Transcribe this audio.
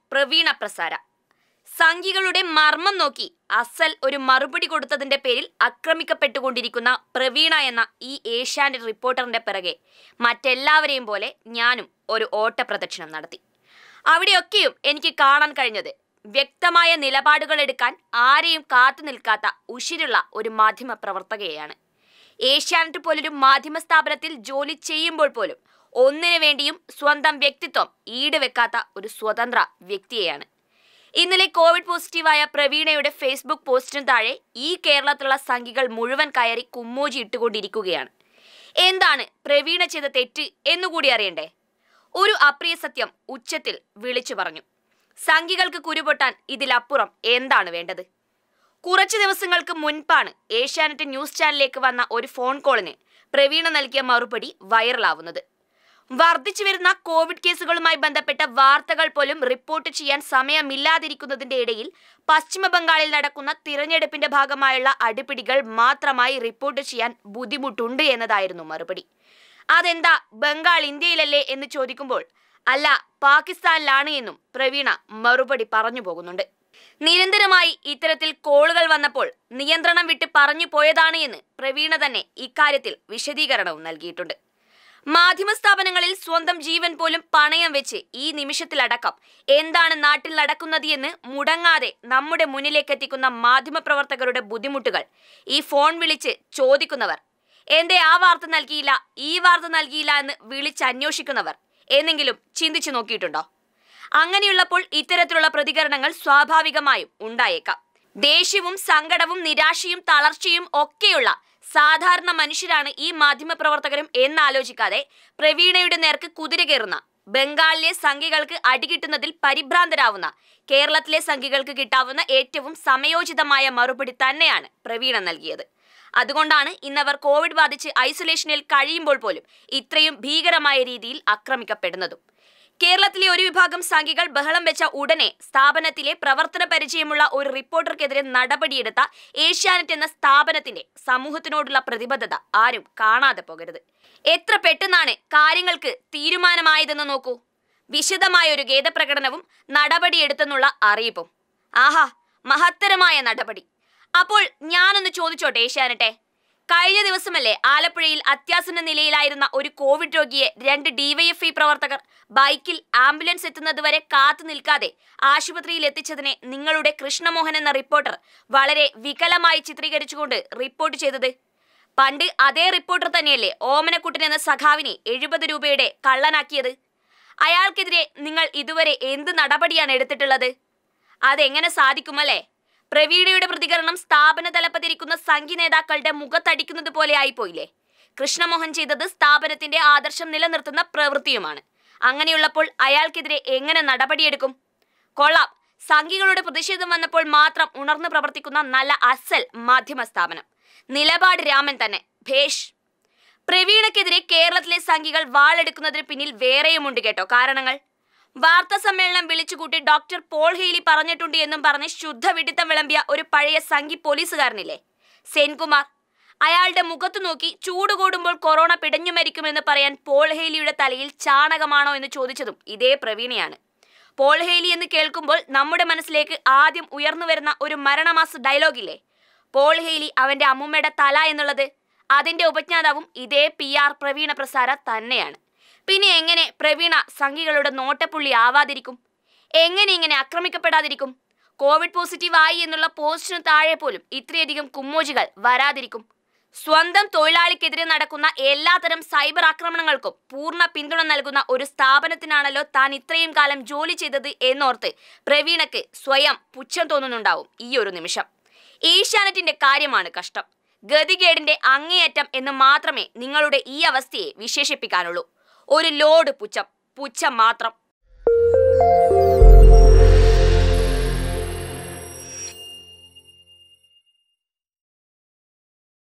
പ്രവീണ പ്രസാര സംഘികളുടെ മർമ്മം നോക്കി അസൽ ഒരു മറുപടി കൊടുത്തതിന്റെ പേരിൽ ആക്രമിക്കപ്പെട്ടുകൊണ്ടിരിക്കുന്ന പ്രവീണ എന്ന ഈ ഏഷ്യാനെറ്റ് റിപ്പോർട്ടറിന്റെ പിറകെ മറ്റെല്ലാവരെയും പോലെ ഞാനും ഒരു ഓട്ടപ്രദക്ഷിണം നടത്തി അവിടെയൊക്കെയും എനിക്ക് കാണാൻ കഴിഞ്ഞത് വ്യക്തമായ നിലപാടുകൾ എടുക്കാൻ ആരെയും കാത്തു നിൽക്കാത്ത ഉശിരുള്ള ഒരു മാധ്യമ പ്രവർത്തകയെയാണ് ഏഷ്യാനെറ്റ് പോലൊരു മാധ്യമ സ്ഥാപനത്തിൽ ജോലി ചെയ്യുമ്പോൾ പോലും ഒന്നിനു വേണ്ടിയും സ്വന്തം വ്യക്തിത്വം ഈടുവെക്കാത്ത ഒരു സ്വതന്ത്ര വ്യക്തിയെയാണ് ഇന്നലെ കോവിഡ് പോസിറ്റീവായ പ്രവീണയുടെ ഫേസ്ബുക്ക് പോസ്റ്റിന് താഴെ ഈ കേരളത്തിലുള്ള സംഘികൾ മുഴുവൻ കയറി കുമ്മോജി ഇട്ടുകൊണ്ടിരിക്കുകയാണ് എന്താണ് പ്രവീണ ചെയ്ത തെറ്റ് എന്നുകൂടി അറിയണ്ടേ ഒരു അപ്രിയ സത്യം ഉച്ചത്തിൽ വിളിച്ചു പറഞ്ഞു സംഘികൾക്ക് കുരുപൊട്ടാൻ ഇതിലപ്പുറം എന്താണ് വേണ്ടത് കുറച്ച് ദിവസങ്ങൾക്ക് മുൻപാണ് ഏഷ്യാനെറ്റ് ന്യൂസ് ചാനലിലേക്ക് വന്ന ഒരു ഫോൺ കോളിന് പ്രവീണ നൽകിയ മറുപടി വൈറലാവുന്നത് വർദ്ധിച്ചു വരുന്ന കോവിഡ് കേസുകളുമായി ബന്ധപ്പെട്ട വാർത്തകൾ പോലും റിപ്പോർട്ട് ചെയ്യാൻ സമയമില്ലാതിരിക്കുന്നതിന്റെ ഇടയിൽ പശ്ചിമ ബംഗാളിൽ നടക്കുന്ന തിരഞ്ഞെടുപ്പിന്റെ ഭാഗമായുള്ള അടിപിടികൾ മാത്രമായി റിപ്പോർട്ട് ചെയ്യാൻ ബുദ്ധിമുട്ടുണ്ട് എന്നതായിരുന്നു മറുപടി അതെന്താ ബംഗാൾ ഇന്ത്യയിലല്ലേ എന്ന് ചോദിക്കുമ്പോൾ അല്ല പാകിസ്ഥാനിലാണ് എന്നും പ്രവീണ മറുപടി പറഞ്ഞു പോകുന്നുണ്ട് നിരന്തരമായി ഇത്തരത്തിൽ കോളുകൾ വന്നപ്പോൾ നിയന്ത്രണം വിട്ട് പറഞ്ഞു പോയതാണ് എന്ന് പ്രവീണ തന്നെ ഇക്കാര്യത്തിൽ വിശദീകരണവും നൽകിയിട്ടുണ്ട് മാധ്യമ സ്ഥാപനങ്ങളിൽ സ്വന്തം ജീവൻ പോലും പണയം വെച്ച് ഈ നിമിഷത്തിലടക്കം എന്താണ് നാട്ടിൽ നടക്കുന്നത് എന്ന് മുടങ്ങാതെ നമ്മുടെ മുന്നിലേക്ക് എത്തിക്കുന്ന മാധ്യമപ്രവർത്തകരുടെ ബുദ്ധിമുട്ടുകൾ ഈ ഫോൺ വിളിച്ച് ചോദിക്കുന്നവർ എന്തേ ആ വാർത്ത നൽകിയില്ല ഈ വാർത്ത നൽകിയില്ല എന്ന് വിളിച്ചന്വേഷിക്കുന്നവർ എന്നെങ്കിലും ചിന്തിച്ചു നോക്കിയിട്ടുണ്ടോ അങ്ങനെയുള്ളപ്പോൾ ഇത്തരത്തിലുള്ള പ്രതികരണങ്ങൾ സ്വാഭാവികമായും ഉണ്ടായേക്കാം ദേഷ്യവും സങ്കടവും നിരാശയും തളർച്ചയും ഒക്കെയുള്ള സാധാരണ മനുഷ്യരാണ് ഈ മാധ്യമപ്രവർത്തകരും എന്നാലോചിക്കാതെ പ്രവീണയുടെ നേർക്ക് കുതിര കയറുന്ന ബംഗാളിലെ സംഘികൾക്ക് അടികിട്ടുന്നതിൽ പരിഭ്രാന്തരാവുന്ന കേരളത്തിലെ സംഘികൾക്ക് കിട്ടാവുന്ന ഏറ്റവും സമയോചിതമായ മറുപടി തന്നെയാണ് പ്രവീണ നൽകിയത് അതുകൊണ്ടാണ് ഇന്നവർ കോവിഡ് ബാധിച്ച് ഐസൊലേഷനിൽ കഴിയുമ്പോൾ പോലും ഇത്രയും ഭീകരമായ രീതിയിൽ ആക്രമിക്കപ്പെടുന്നതും കേരളത്തിലെ ഒരു വിഭാഗം സംഘികൾ ബഹളം വെച്ച ഉടനെ സ്ഥാപനത്തിലെ പ്രവർത്തന പരിചയമുള്ള ഒരു റിപ്പോർട്ടർക്കെതിരെ നടപടിയെടുത്ത ഏഷ്യാനെറ്റ് എന്ന സ്ഥാപനത്തിന്റെ സമൂഹത്തിനോടുള്ള പ്രതിബദ്ധത ആരും കാണാതെ പോകരുത് എത്ര പെട്ടെന്നാണ് കാര്യങ്ങൾക്ക് തീരുമാനമായതെന്ന് നോക്കൂ വിശദമായ ഒരു ഖേദപ്രകടനവും നടപടിയെടുത്തെന്നുള്ള അറിയിപ്പും ആഹാ മഹത്തരമായ നടപടി അപ്പോൾ ഞാനൊന്ന് ചോദിച്ചോട്ടെ ഏഷ്യാനെട്ടെ കഴിഞ്ഞ ദിവസമല്ലേ ആലപ്പുഴയിൽ അത്യാസന്ന നിലയിലായിരുന്ന ഒരു കോവിഡ് രോഗിയെ രണ്ട് ഡിവൈഎഫ്ഐ പ്രവർത്തകർ ബൈക്കിൽ ആംബുലൻസ് എത്തുന്നതുവരെ കാത്തു നിൽക്കാതെ ആശുപത്രിയിൽ എത്തിച്ചതിനെ നിങ്ങളുടെ കൃഷ്ണമോഹൻ എന്ന റിപ്പോർട്ടർ വളരെ വികലമായി ചിത്രീകരിച്ചുകൊണ്ട് റിപ്പോർട്ട് ചെയ്തത് പണ്ട് അതേ റിപ്പോർട്ടർ തന്നെയല്ലേ ഓമനക്കുട്ടൻ എന്ന സഖാവിനെ എഴുപത് രൂപയുടെ കള്ളനാക്കിയത് അയാൾക്കെതിരെ നിങ്ങൾ ഇതുവരെ എന്ത് നടപടിയാണ് എടുത്തിട്ടുള്ളത് അതെങ്ങനെ സാധിക്കുമല്ലേ പ്രവീണയുടെ പ്രതികരണം സ്ഥാപന തലപ്പത്തിരിക്കുന്ന സംഘി നേതാക്കളുടെ മുഖത്തടിക്കുന്നത് പോലെ ആയിപ്പോയില്ലേ കൃഷ്ണമോഹൻ ചെയ്തത് സ്ഥാപനത്തിന്റെ ആദർശം നിലനിർത്തുന്ന പ്രവൃത്തിയുമാണ് അങ്ങനെയുള്ളപ്പോൾ അയാൾക്കെതിരെ എങ്ങനെ നടപടിയെടുക്കും കൊള്ളാം സംഘികളുടെ പ്രതിഷേധം വന്നപ്പോൾ മാത്രം ഉണർന്നു പ്രവർത്തിക്കുന്ന നല്ല അസൽ മാധ്യമ സ്ഥാപനം നിലപാട് രാമൻ തന്നെ ഭേഷ് പ്രവീണയ്ക്കെതിരെ കേരളത്തിലെ സംഘികൾ വാളെടുക്കുന്നതിന് പിന്നിൽ വേറെയുമുണ്ട് കേട്ടോ കാരണങ്ങൾ വാർത്താ സമ്മേളനം വിളിച്ചുകൂട്ടി ഡോക്ടർ പോൾ ഹെയ്ലി പറഞ്ഞിട്ടുണ്ട് എന്നും പറഞ്ഞ് ശുദ്ധ വിഡിത്തം വിളമ്പിയ ഒരു പഴയ സംഘി പോലീസുകാരനില്ലേ സെൻകുമാർ അയാളുടെ മുഖത്ത് നോക്കി ചൂട് കൂടുമ്പോൾ കൊറോണ പിടഞ്ഞു മരിക്കുമെന്ന് പറയാൻ പോൾ ഹെയ്ലിയുടെ തലയിൽ ചാണകമാണോ എന്ന് ചോദിച്ചതും ഇതേ പ്രവീണയാണ് പോൾ ഹെയ്ലി എന്ന് കേൾക്കുമ്പോൾ നമ്മുടെ മനസ്സിലേക്ക് ആദ്യം ഉയർന്നു വരുന്ന ഒരു മരണമാസ ഡയലോഗില്ലേ പോൾ ഹെയ്ലി അവന്റെ അമ്മുമ്മയുടെ തല എന്നുള്ളത് അതിന്റെ ഉപജ്ഞാതാവും ഇതേ പി ആർ പ്രവീണ പ്രസാര തന്നെയാണ് പിന്നെ എങ്ങനെ പ്രവീണ സംഘികളുടെ നോട്ടപ്പുള്ളി ആവാതിരിക്കും എങ്ങനെ ഇങ്ങനെ ആക്രമിക്കപ്പെടാതിരിക്കും കോവിഡ് പോസിറ്റീവ് ആയി എന്നുള്ള പോസ്റ്റിന് താഴെ പോലും ഇത്രയധികം കുമ്മോജികൾ വരാതിരിക്കും സ്വന്തം തൊഴിലാളിക്കെതിരെ നടക്കുന്ന എല്ലാത്തരം സൈബർ ആക്രമണങ്ങൾക്കും പൂർണ്ണ പിന്തുണ നൽകുന്ന ഒരു സ്ഥാപനത്തിനാണല്ലോ താൻ ഇത്രയും കാലം ജോലി ചെയ്തത് എന്നോർത്ത് പ്രവീണയ്ക്ക് സ്വയം പുച്ഛം തോന്നുന്നുണ്ടാവും ഈ ഒരു നിമിഷം ഏഷ്യാനെറ്റിന്റെ കാര്യമാണ് കഷ്ടം ഗതികേടിന്റെ അങ്ങേയറ്റം എന്ന് മാത്രമേ നിങ്ങളുടെ ഈ അവസ്ഥയെ വിശേഷിപ്പിക്കാനുള്ളൂ ഒരു ലോഡ് പുച്ഛം പുച്ഛം മാത്രം